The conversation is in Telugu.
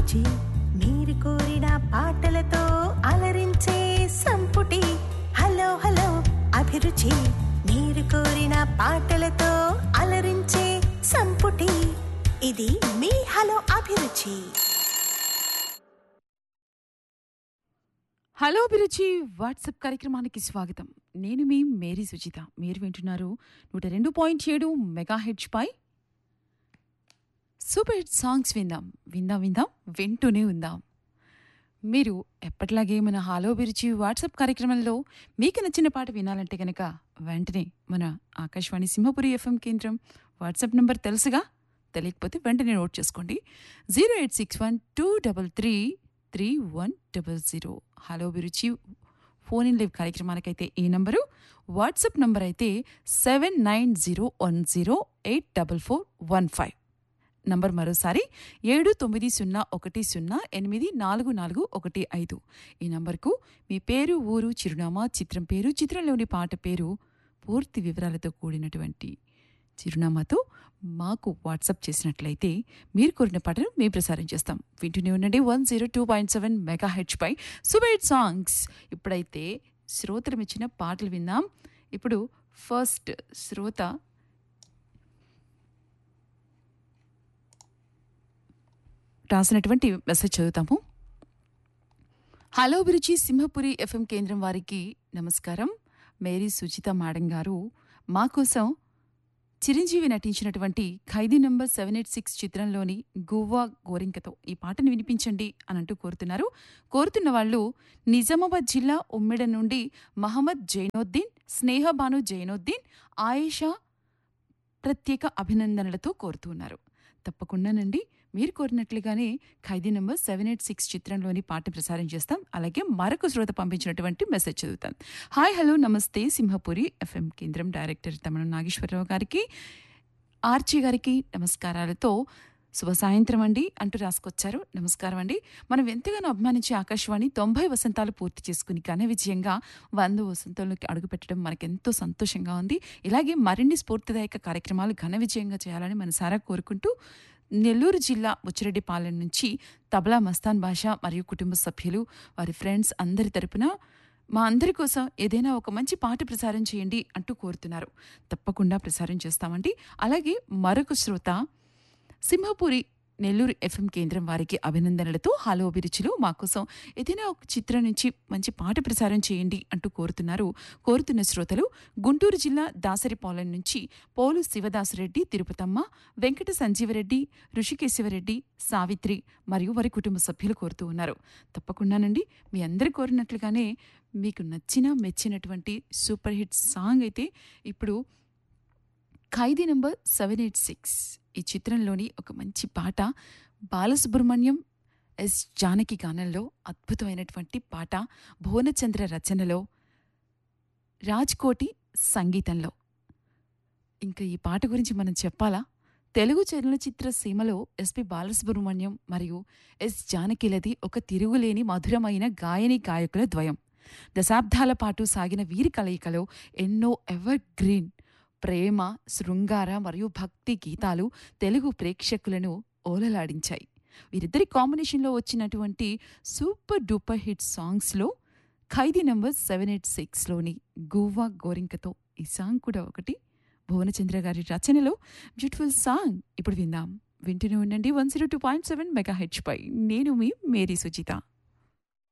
అభిరుచి మీరు కోరిన పాటలతో అలరించే సంపుటి హలో హలో అభిరుచి మీరు కోరిన పాటలతో అలరించే సంపుటి ఇది మీ హలో అభిరుచి హలో అభిరుచి వాట్సాప్ కార్యక్రమానికి స్వాగతం నేను మీ మేరీ సుచిత మీరు వింటున్నారు నూట రెండు పాయింట్ ఏడు మెగా హెచ్ పై సూపర్ హిట్ సాంగ్స్ విందాం విందాం విందాం వింటూనే ఉందాం మీరు ఎప్పటిలాగే మన హలో అభిరుచి వాట్సాప్ కార్యక్రమంలో మీకు నచ్చిన పాట వినాలంటే కనుక వెంటనే మన ఆకాశవాణి సింహపురి ఎఫ్ఎం కేంద్రం వాట్సాప్ నంబర్ తెలుసుగా తెలియకపోతే వెంటనే నోట్ చేసుకోండి zero eight six one two double three three one double zero hello అభిరుచి ఫోన్ ఇన్ లైవ్ కార్యక్రమానికైతే ఈ నంబరు వాట్సాప్ నంబర్ అయితే seven nine zero one zero eight double four one five number మరోసారి ఏడు తొమ్మిది సున్నా ఒకటి సున్నా ఎనిమిది నాలుగు నాలుగు ఒకటి ఐదు ఈ నంబర్కు మీ పేరు ఊరు చిరునామా చిత్రం పేరు చిత్రంలోని పాట పేరు పూర్తి వివరాలతో కూడినటువంటి చిరునామాతో మాకు వాట్సాప్ చేసినట్లయితే మీరు కోరిన పాటను మేము ప్రసారం చేస్తాం వింటూనే ఉండండి one zero two point seven మెగా హెచ్ పై సుబైట్ సాంగ్స్ ఇప్పుడైతే శ్రోతలు ఇచ్చిన పాటలు విందాం ఇప్పుడు ఫస్ట్ శ్రోత రాసినటువంటి మెసేజ్ చదువుతాము హలో అభిరుచి సింహపురి ఎఫ్ఎం కేంద్రం వారికి నమస్కారం మేరీ సుచిత మేడం గారు మా కోసం చిరంజీవి నటించినటువంటి Khaidi number seven eight six చిత్రంలోని గువ్వా గోరింకతో ఈ పాటను వినిపించండి అని అంటూ కోరుతున్నారు కోరుతున్న వాళ్ళు నిజామాబాద్ జిల్లా ఉమ్మెడ నుండి మహమ్మద్ జైనుద్దీన్ స్నేహబాను జైనుద్దీన్ ఆయేషా ప్రత్యేక అభినందనలతో కోరుతున్నారు తప్పకుండానండి మీరు కోరినట్లుగానే Khaidi number seven eight six చిత్రంలోని పాట ప్రసారం చేస్తాం అలాగే మరొక శ్రోత పంపించినటువంటి మెసేజ్ చదువుతాం హాయ్ హలో నమస్తే సింహపురి ఎఫ్ఎం కేంద్రం డైరెక్టర్ తమను నాగేశ్వరరావు గారికి ఆర్చి గారికి నమస్కారాలతో శుభ సాయంత్రం అండి అంటూ రాసుకొచ్చారు నమస్కారం అండి మనం ఎంతగానో అభిమానించే ఆకాశవాణి తొంభై వసంతాలు పూర్తి చేసుకుని ఘన విజయంగా వంద వసంతంలోకి అడుగుపెట్టడం మనకెంతో సంతోషంగా ఉంది ఇలాగే మరిన్ని స్ఫూర్తిదాయక కార్యక్రమాలు ఘన విజయంగా చేయాలని మనసారా కోరుకుంటూ నెల్లూరు జిల్లా బుచ్చిరెడ్డిపాలెం నుంచి తబలా మస్తాన్ బాషా మరియు కుటుంబ సభ్యులు వారి ఫ్రెండ్స్ అందరి తరపున మా అందరి కోసం ఏదైనా ఒక మంచి పాట ప్రసారం చేయండి అంటూ కోరుతున్నారు తప్పకుండా ప్రసారం చేస్తామండి అలాగే మరొక శ్రోత సింహపురి నెల్లూరు ఎఫ్ఎం కేంద్రం వారికి అభినందనలతో హలో అభిరుచులు మా కోసం ఏదైనా ఒక చిత్రం నుంచి మంచి పాట ప్రసారం చేయండి అంటూ కోరుతున్నారు కోరుతున్న శ్రోతలు గుంటూరు జిల్లా దాసరిపాలెం నుంచి పోలు శివదాసురెడ్డి తిరుపతమ్మ వెంకట సంజీవరెడ్డి ఋషికేశవరెడ్డి సావిత్రి మరియు వారి కుటుంబ సభ్యులు కోరుతూ ఉన్నారు తప్పకుండానండి మీ అందరు కోరినట్లుగానే మీకు నచ్చిన మెచ్చినటువంటి సూపర్ హిట్ సాంగ్ అయితే ఇప్పుడు Khaidi number seven eight six ఈ చిత్రంలోని ఒక మంచి పాట బాలసుబ్రహ్మణ్యం ఎస్ జానకి గానంలో అద్భుతమైనటువంటి పాట భువనచంద్ర రచనలో రాజ్కోటి సంగీతంలో ఇంకా ఈ పాట గురించి మనం చెప్పాలా తెలుగు చలనచిత్ర సీమలో ఎస్పి బాలసుబ్రహ్మణ్యం మరియు ఎస్ జానకిలది ఒక తిరుగులేని మధురమైన గాయని గాయకుల ద్వయం దశాబ్దాల పాటు సాగిన వీరి కలయికలో ఎన్నో ఎవర్ గ్రీన్ ప్రేమ శృంగార మరియు భక్తి గీతాలు తెలుగు ప్రేక్షకులను ఓలలాడించాయి వీరిద్దరి కాంబినేషన్లో వచ్చినటువంటి సూపర్ డూపర్ హిట్ సాంగ్స్లో ఖైదీ నంబర్ సెవెన్ ఎయిట్ సిక్స్లోని గువ్వా గోరింకతో ఈ సాంగ్ కూడా ఒకటి భువనచంద్ర గారి రచనలో బ్యూటిఫుల్ సాంగ్ ఇప్పుడు విందాం వింటూనే ఉండండి one zero two point seven మెగా హెచ్ పై నేను మీ మేరీ సుజిత